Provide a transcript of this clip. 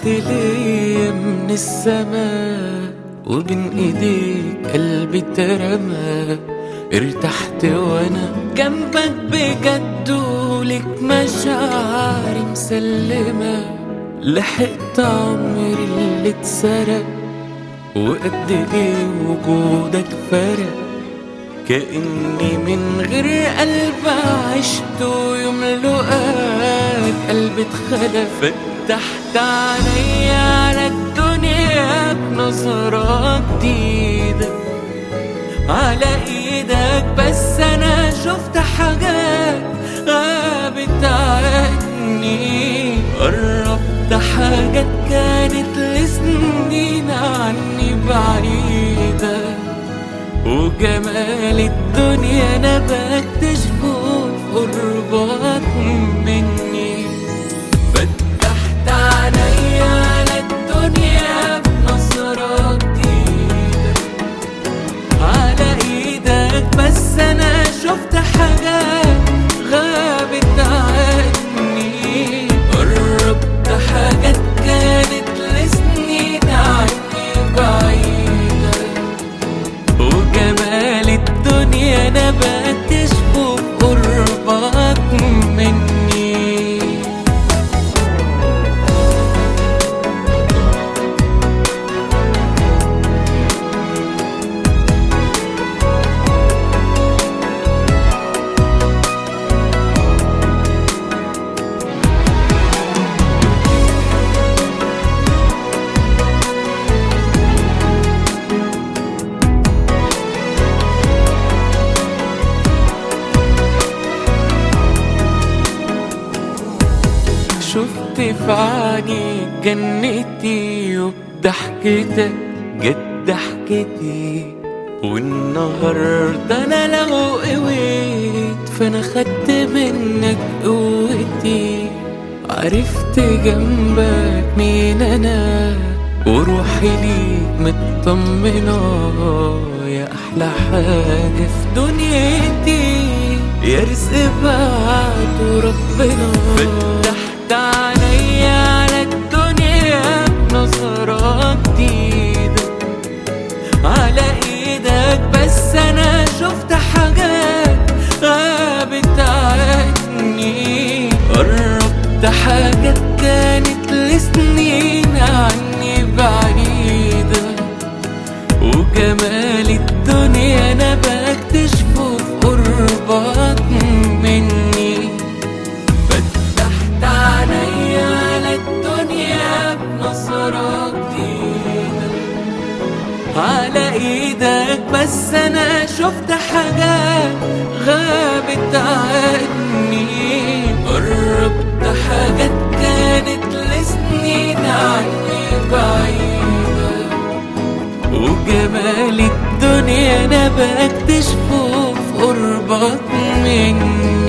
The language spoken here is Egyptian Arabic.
ليا من السماء وبين ايديك قلبي اترمى ارتحت وانا جنبك بجد ولك مشاعري مسلمة لحقت عمري اللي اتسرق وقد ايه وجودك فرق كأني من غير قلب عشت ويوم لقاك قلبي اتخلق فتحت عيني على الدنيا بنظرة جديدة على ايدك بس انا شفت حاجات غابت عني قربت حاجات كانت لسنين عني بعيده وجمال الدنيا انا بكتشفه في قربك مني فتحت عيني على الدنيا بنظرة جديدة على ايدك بس انا شفت حاجات غابت عني قربت حاجات كانت لسنين عني بعيده وجمال الدنيا انا بكتشفه في قربك مني شفت في عينيك جنتي وبضحكتك جد ضحكتي والنهاردة أنا لو قويت فأنا خدت منك قوتي عرفت جنبك مين أنا وروحي ليك مطمنة يا أحلى حاجة في دنيتي يا رزق بعده ربنا فتحت عيني على الدنيا بنظرة جديدة على ايدك بس انا شفت حاجات غابت عني قربت حاجات كانت لسنين عني بعيدة وجمال الدنيا انا بكتشفه في قربك مني فتحت عيني على الدنيا بنظرة جديدة على ايدك بس انا شفت حاجات غابت عني قربت حاجات كانت لسنين عني بعيدة وجمال الدنيا انا بكتشفه في قربك مني